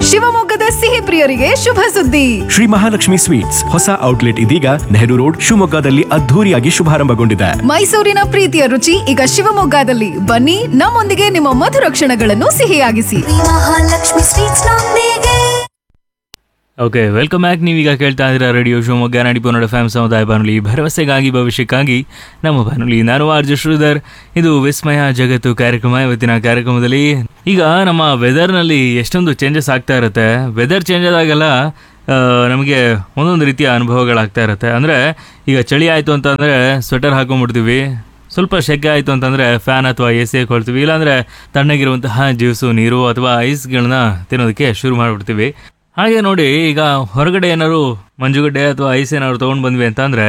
ಶಿವಮೊಗ್ಗದ ಸಿಹಿ ಪ್ರಿಯರಿಗೆ ಶುಭ ಸುದ್ದಿ ಶ್ರೀ ಮಹಾಲಕ್ಷ್ಮಿ ಸ್ವೀಟ್ಸ್ ಹೊಸ ಔಟ್ಲೆಟ್ ಇದೀಗ ನೆಹರು ರೋಡ್ ಶಿವಮೊಗ್ಗದಲ್ಲಿ ಅದ್ಧೂರಿಯಾಗಿ ಶುಭಾರಂಭಗೊಂಡಿದೆ ಮೈಸೂರಿನ ಪ್ರೀತಿಯ ರುಚಿ ಈಗ ಶಿವಮೊಗ್ಗದಲ್ಲಿ ಬನ್ನಿ ನಮ್ಮೊಂದಿಗೆ ನಿಮ್ಮ ಮಧುರ ಕ್ಷಣಗಳನ್ನು ಸಿಹಿಯಾಗಿಸಿ ಮಹಾಲಕ್ಷ್ಮಿ ಸ್ವೀಟ್ಸ್ ನೊಂದಿಗೆ ಓಕೆ ವೆಲ್ಕಮ್ ಬ್ಯಾಕ್ ನೀವೀಗ ಕೇಳ್ತಾ ಇದ್ದೀರಾ ರೇಡಿಯೋ ಶಿವಮೊಗ್ಗ ನಾಡಿಪೋನಡ ಫ್ಯಾಮ್ ಸಮುದಾಯ ಬಾನುಲಿ ಭರವಸೆಗಾಗಿ ಭವಿಷ್ಯಕ್ಕಾಗಿ ನಮ್ಮ ಬಾನುಲಿ ನಾನು ಆರ್ಜ ಶ್ರೀಧರ್ ಇದು ವಿಸ್ಮಯ ಜಗತ್ತು ಕಾರ್ಯಕ್ರಮ ಇವತ್ತಿನ ಕಾರ್ಯಕ್ರಮದಲ್ಲಿ ಈಗ ನಮ್ಮ ವೆದರ್ನಲ್ಲಿ ಎಷ್ಟೊಂದು ಚೇಂಜಸ್ ಆಗ್ತಾ ಇರುತ್ತೆ ವೆದರ್ ಚೇಂಜ್ ಆದಾಗೆಲ್ಲ ಆ, ನಮಗೆ ಒಂದೊಂದು ರೀತಿಯ ಅನುಭವಗಳಾಗ್ತಾ ಇರುತ್ತೆ ಅಂದರೆ ಈಗ ಚಳಿ ಆಯಿತು ಅಂತಂದರೆ ಸ್ವೆಟರ್ ಹಾಕೊಂಡ್ಬಿಡ್ತೀವಿ ಸ್ವಲ್ಪ ಸೆಕೆ ಆಯಿತು ಅಂತಂದರೆ ಫ್ಯಾನ್ ಅಥವಾ ಎ ಸಿ ಹಾಕೊಳ್ತೀವಿ ಇಲ್ಲಾಂದರೆ ತಣ್ಣಗಿರುವಂತಹ ಜ್ಯೂಸು ನೀರು ಅಥವಾ ಐಸ್ಗಳನ್ನ ತಿನ್ನೋದಕ್ಕೆ ಶುರು ಮಾಡಿಬಿಡ್ತೀವಿ ಹಾಗೆ ನೋಡಿ ಈಗ ಹೊರಗಡೆ ಏನಾದ್ರು ಮಂಜುಗಡ್ಡೆ ಅಥವಾ ಐಸ್ ಏನಾದ್ರು ತೊಗೊಂಡು ಬಂದ್ವಿ ಅಂತಂದರೆ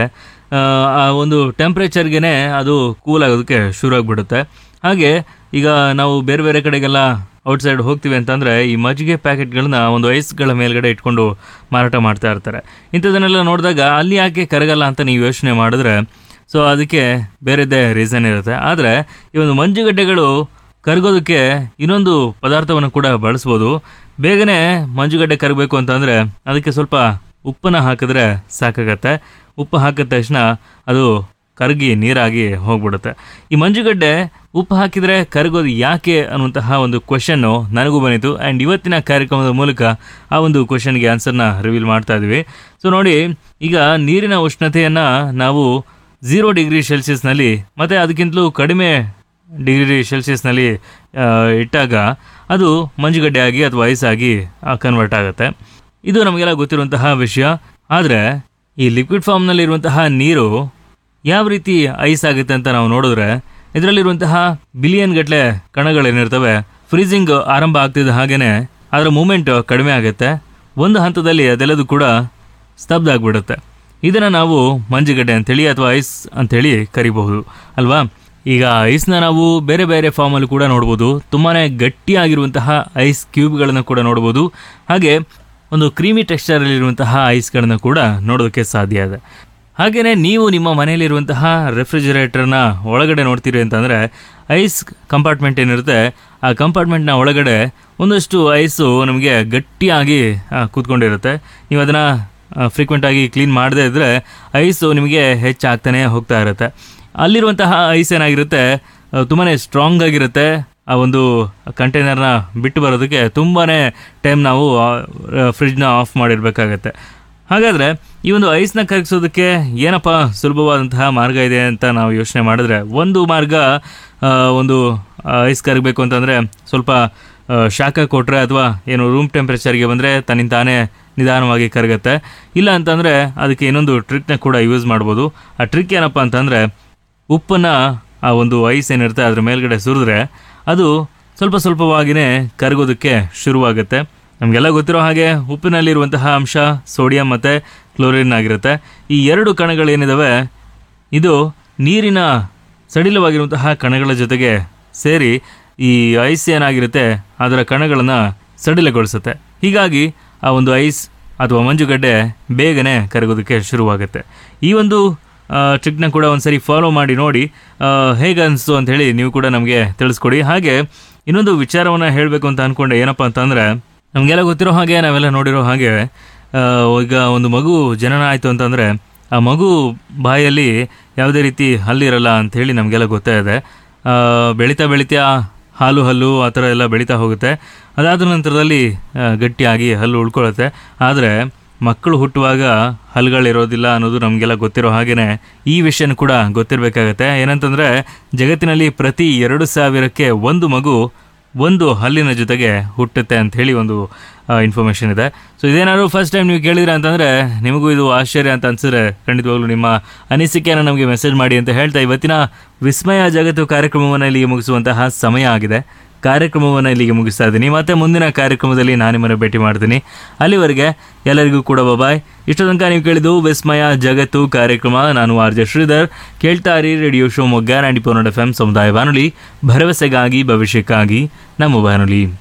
ಆ ಒಂದು ಟೆಂಪ್ರೇಚರ್ಗೆ ಅದು ಕೂಲ್ ಆಗೋದಕ್ಕೆ ಶುರು ಆಗಿಬಿಡುತ್ತೆ ಹಾಗೆ ಈಗ ನಾವು ಬೇರೆ ಬೇರೆ ಕಡೆಗೆಲ್ಲ ಔಟ್ಸೈಡ್ ಹೋಗ್ತೀವಿ ಅಂತಂದರೆ ಈ ಮಜ್ಜಿಗೆ ಪ್ಯಾಕೆಟ್ಗಳನ್ನ ಒಂದು ಐಸ್ಗಳ ಮೇಲ್ಗಡೆ ಇಟ್ಕೊಂಡು ಮಾರಾಟ ಮಾಡ್ತಾ ಇರ್ತಾರೆ ಇಂಥದನ್ನೆಲ್ಲ ನೋಡಿದಾಗ ಅಲ್ಲಿ ಯಾಕೆ ಕರಗಲ್ಲ ಅಂತ ನೀವು ಯೋಚನೆ ಮಾಡಿದ್ರೆ ಸೊ ಅದಕ್ಕೆ ಬೇರೆದೇ ರೀಸನ್ ಇರುತ್ತೆ ಆದರೆ ಈ ಒಂದು ಮಂಜುಗಡ್ಡೆಗಳು ಕರಗೋದಕ್ಕೆ ಇನ್ನೊಂದು ಪದಾರ್ಥವನ್ನು ಕೂಡ ಬಳಸ್ಬೋದು ಬೇಗನೆ ಮಂಜುಗಡ್ಡೆ ಕರಗಬೇಕು ಅಂತಂದರೆ ಅದಕ್ಕೆ ಸ್ವಲ್ಪ ಉಪ್ಪನ್ನು ಹಾಕಿದ್ರೆ ಸಾಕಾಗತ್ತೆ ಉಪ್ಪು ಹಾಕಿದ ತಕ್ಷಣ ಅದು ಕರಗಿ ನೀರಾಗಿ ಹೋಗ್ಬಿಡುತ್ತೆ ಈ ಮಂಜುಗಡ್ಡೆ ಉಪ್ಪು ಹಾಕಿದರೆ ಕರಗೋದು ಯಾಕೆ ಅನ್ನುವಂತಹ ಒಂದು ಕ್ವೆಶನ್ನು ನನಗೂ ಬಂದಿತ್ತು ಆ್ಯಂಡ್ ಇವತ್ತಿನ ಕಾರ್ಯಕ್ರಮದ ಮೂಲಕ ಆ ಒಂದು ಕ್ವೆಶನ್ಗೆ ಆನ್ಸರ್ನ ರಿವೀಲ್ ಮಾಡ್ತಾ ಇದ್ವಿ ಸೊ ನೋಡಿ ಈಗ ನೀರಿನ ಉಷ್ಣತೆಯನ್ನು ನಾವು ಝೀರೋ ಡಿಗ್ರಿ ಸೆಲ್ಸಿಯಸ್ನಲ್ಲಿ ಮತ್ತು ಅದಕ್ಕಿಂತಲೂ ಕಡಿಮೆ ಡಿಗ್ರಿ ಸೆಲ್ಸಿಯಸ್ನಲ್ಲಿ ಆ, ಇಟ್ಟಾಗ ಅದು ಮಂಜುಗಡ್ಡೆ ಆಗಿ ಅಥವಾ ಐಸ್ ಆಗಿ ಕನ್ವರ್ಟ್ ಆಗುತ್ತೆ ಇದು ನಮಗೆಲ್ಲ ಗೊತ್ತಿರುವಂತಹ ವಿಷಯ ಆದರೆ ಈ ಲಿಕ್ವಿಡ್ ಫಾರ್ಮ್ನಲ್ಲಿರುವಂತಹ ನೀರು ಯಾವ ರೀತಿ ಐಸ್ ಆಗುತ್ತೆ ಅಂತ ನಾವು ನೋಡಿದ್ರೆ ಇದರಲ್ಲಿರುವಂತಹ ಬಿಲಿಯನ್ ಗಟ್ಟಲೆ ಕಣಗಳೇನಿರ್ತವೆ ಫ್ರೀಸಿಂಗ್ ಆರಂಭ ಆಗ್ತಿದ್ದ ಹಾಗೇನೆ ಅದರ ಮೂಮೆಂಟ್ ಕಡಿಮೆ ಆಗುತ್ತೆ ಒಂದು ಹಂತದಲ್ಲಿ ಅದೆಲ್ಲದೂ ಕೂಡ ಸ್ತಬ್ಧ ಆಗಿಬಿಡುತ್ತೆ ಇದನ್ನು ನಾವು ಮಂಜುಗಡ್ಡೆ ಅಂತೇಳಿ ಅಥವಾ ಐಸ್ ಅಂತೇಳಿ ಕರಿಬಹುದು ಅಲ್ವಾ ಈಗ ಐಸ್ನ ನಾವು ಬೇರೆ ಬೇರೆ ಫಾರ್ಮಲ್ಲಿ ಕೂಡ ನೋಡ್ಬೋದು ತುಂಬಾ ಗಟ್ಟಿಯಾಗಿರುವಂತಹ ಐಸ್ ಕ್ಯೂಬ್ಗಳನ್ನು ಕೂಡ ನೋಡ್ಬೋದು ಹಾಗೆ ಒಂದು ಕ್ರೀಮಿ ಟೆಕ್ಸ್ಚರಲ್ಲಿರುವಂತಹ ಐಸ್ಗಳನ್ನು ಕೂಡ ನೋಡೋದಕ್ಕೆ ಸಾಧ್ಯ ಇದೆ ಹಾಗೆಯೇ ನೀವು ನಿಮ್ಮ ಮನೆಯಲ್ಲಿರುವಂತಹ ರೆಫ್ರಿಜರೇಟರ್ನ ಒಳಗಡೆ ನೋಡ್ತೀರಿ ಅಂತಂದರೆ ಐಸ್ ಕಂಪಾರ್ಟ್ಮೆಂಟ್ ಏನಿರುತ್ತೆ ಆ ಕಂಪಾರ್ಟ್ಮೆಂಟ್ನ ಒಳಗಡೆ ಒಂದಷ್ಟು ಐಸು ನಮಗೆ ಗಟ್ಟಿಯಾಗಿ ಆ, ಕೂತ್ಕೊಂಡಿರುತ್ತೆ ನೀವು ಅದನ್ನು ಫ್ರೀಕ್ವೆಂಟಾಗಿ ಕ್ಲೀನ್ ಮಾಡದೇ ಇದ್ದರೆ ಐಸು ನಿಮಗೆ ಹೆಚ್ಚಾಗ್ತಾನೆ ಹೋಗ್ತಾ ಇರುತ್ತೆ ಅಲ್ಲಿರುವಂತಹ ಐಸ್ ಏನಾಗಿರುತ್ತೆ ತುಂಬಾ ಸ್ಟ್ರಾಂಗ್ ಆಗಿರುತ್ತೆ ಆ ಒಂದು ಕಂಟೈನರ್ನ ಬಿಟ್ಟು ಬರೋದಕ್ಕೆ ತುಂಬಾ ಟೈಮ್ ನಾವು ಫ್ರಿಡ್ಜ್ನ ಆಫ್ ಮಾಡಿರಬೇಕಾಗತ್ತೆ ಹಾಗಾದರೆ ಈ ಒಂದು ಐಸ್ನ ಕರಗಿಸೋದಕ್ಕೆ ಏನಪ್ಪ ಸುಲಭವಾದಂತಹ ಮಾರ್ಗ ಇದೆ ಅಂತ ನಾವು ಯೋಚನೆ ಮಾಡಿದ್ರೆ ಒಂದು ಮಾರ್ಗ ಆ, ಒಂದು ಐಸ್ ಕರಗಬೇಕು ಅಂತಂದರೆ ಸ್ವಲ್ಪ ಆ, ಶಾಖ ಕೊಟ್ಟರೆ ಅಥವಾ ಏನು ರೂಮ್ ಟೆಂಪ್ರೇಚರ್ಗೆ ಬಂದರೆ ತನ್ನಿಂದ ತಾನೇ ನಿಧಾನವಾಗಿ ಕರಗತ್ತೆ ಇಲ್ಲ ಅಂತಂದರೆ ಅದಕ್ಕೆ ಇನ್ನೊಂದು ಟ್ರಿಕ್ನ ಕೂಡ ಯೂಸ್ ಮಾಡ್ಬೋದು ಆ ಟ್ರಿಕ್ ಏನಪ್ಪ ಅಂತಂದರೆ ಉಪ್ಪನ್ನು ಆ ಒಂದು ಐಸ್ ಏನಿರುತ್ತೆ ಅದ್ರ ಮೇಲ್ಗಡೆ ಸುರಿದ್ರೆ ಅದು ಸ್ವಲ್ಪ ಸ್ವಲ್ಪವಾಗಿಯೇ ಕರಗೋದಕ್ಕೆ ಶುರುವಾಗುತ್ತೆ ನಮಗೆಲ್ಲ ಗೊತ್ತಿರೋ ಹಾಗೆ ಉಪ್ಪಿನಲ್ಲಿರುವಂತಹ ಅಂಶ ಸೋಡಿಯಂ ಮತ್ತು ಕ್ಲೋರಿನ್ ಆಗಿರುತ್ತೆ ಈ ಎರಡು ಕಣಗಳೇನಿದಾವೆ ಇದು ನೀರಿನ ಸಡಿಲವಾಗಿರುವಂತಹ ಕಣಗಳ ಜೊತೆಗೆ ಸೇರಿ ಈ ಐಸ್ ಏನಾಗಿರುತ್ತೆ ಅದರ ಕಣಗಳನ್ನು ಸಡಿಲಗೊಳಿಸುತ್ತೆ ಹೀಗಾಗಿ ಆ ಒಂದು ಐಸ್ ಅಥವಾ ಮಂಜುಗಡ್ಡೆ ಬೇಗನೆ ಕರಗೋದಕ್ಕೆ ಶುರುವಾಗುತ್ತೆ ಈ ಒಂದು ಟ್ರಿಕ್ನ ಕೂಡ ಒಂದ್ಸರಿ ಫಾಲೋ ಮಾಡಿ ನೋಡಿ ಆ, ಹೇಗೆ ಅನಿಸ್ತು ಅಂತ ಹೇಳಿ ನೀವು ಕೂಡ ನಮಗೆ ತಿಳಿಸ್ಕೊಡಿ ಹಾಗೆ ಇನ್ನೊಂದು ವಿಚಾರವನ್ನು ಹೇಳಬೇಕು ಅಂತ ಅಂದ್ಕೊಂಡೆ ಏನಪ್ಪ ಅಂತಂದರೆ ನಮಗೆಲ್ಲ ಗೊತ್ತಿರೋ ಹಾಗೆ ನಾವೆಲ್ಲ ನೋಡಿರೋ ಹಾಗೆ ಆ, ಈಗ ಒಂದು ಮಗು ಜನನ ಆಯಿತು ಅಂತಂದರೆ ಆ ಮಗು ಬಾಯಲ್ಲಿ ಯಾವುದೇ ರೀತಿ ಹಲ್ಲಿರಲ್ಲ ಅಂಥೇಳಿ ನಮಗೆಲ್ಲ ಗೊತ್ತೇ ಇದೆ ಆ, ಬೆಳೀತಾ ಬೆಳೀತಾ ಹಾಲು ಹಲ್ಲು ಆ ಥರ ಎಲ್ಲ ಬೆಳೀತಾ ಹೋಗುತ್ತೆ ಅದಾದ ನಂತರದಲ್ಲಿ ಆ, ಗಟ್ಟಿಯಾಗಿ ಹಲ್ಲು ಉಳ್ಕೊಳ್ಳುತ್ತೆ ಆದರೆ ಮಕ್ಕಳು ಹುಟ್ಟುವಾಗ ಹಲ್ಲುಗಳಿರೋದಿಲ್ಲ ಅನ್ನೋದು ನಮಗೆಲ್ಲ ಗೊತ್ತಿರೋ ಹಾಗೆಯೇ ಈ ವಿಷಯನೂ ಕೂಡ ಗೊತ್ತಿರಬೇಕಾಗತ್ತೆ ಏನಂತಂದರೆ ಜಗತ್ತಿನಲ್ಲಿ ಪ್ರತಿ ಎರಡು ಸಾವಿರಕ್ಕೆ ಒಂದು ಮಗು ಒಂದು ಹಲ್ಲಿನ ಜೊತೆಗೆ ಹುಟ್ಟುತ್ತೆ ಅಂತ ಹೇಳಿ ಒಂದು ಇನ್ಫಾರ್ಮೇಷನ್ ಇದೆ ಸೊ ಇದೇನಾದ್ರು ಫಸ್ಟ್ ಟೈಮ್ ನೀವು ಕೇಳಿದ್ರೆ ಅಂತಂದರೆ ನಿಮಗೂ ಇದು ಆಶ್ಚರ್ಯ ಅಂತ ಅನ್ಸಿದ್ರೆ ಖಂಡಿತವಾಗ್ಲೂ ನಿಮ್ಮ ಅನಿಸಿಕೆಯನ್ನು ನಮಗೆ ಮೆಸೇಜ್ ಮಾಡಿ ಅಂತ ಹೇಳ್ತಾ ಇವತ್ತಿನ ವಿಸ್ಮಯ ಜಗತ್ತು ಕಾರ್ಯಕ್ರಮವನ್ನು ಇಲ್ಲಿಗೆ ಮುಗಿಸುವಂತಹ ಸಮಯ ಆಗಿದೆ ಕಾರ್ಯಕ್ರಮವನ್ನು ಇಲ್ಲಿಗೆ ಮುಗಿಸ್ತಾ ಇದ್ದೀನಿ ಮತ್ತೆ ಮುಂದಿನ ಕಾರ್ಯಕ್ರಮದಲ್ಲಿ ನಾನು ನಿಮ್ಮನ್ನು ಭೇಟಿ ಮಾಡ್ತೀನಿ ಅಲ್ಲಿವರೆಗೆ ಎಲ್ಲರಿಗೂ ಕೂಡ ಬಾಯ್ ಇಷ್ಟು ತನಕ ನೀವು ಕೇಳಿದ್ದು ವಿಸ್ಮಯ ಜಗತ್ತು ಕಾರ್ಯಕ್ರಮ ನಾನು ಆರ್ ಜೆ ಶ್ರೀಧರ್ ಕೇಳ್ತಾ ಇರಿ radio Shivamogga ninety four F M ಸಮುದಾಯ ಬಾನುಲಿ ಭರವಸೆಗಾಗಿ ಭವಿಷ್ಯಕ್ಕಾಗಿ ನಮ್ಮ ಬಾನುಲಿ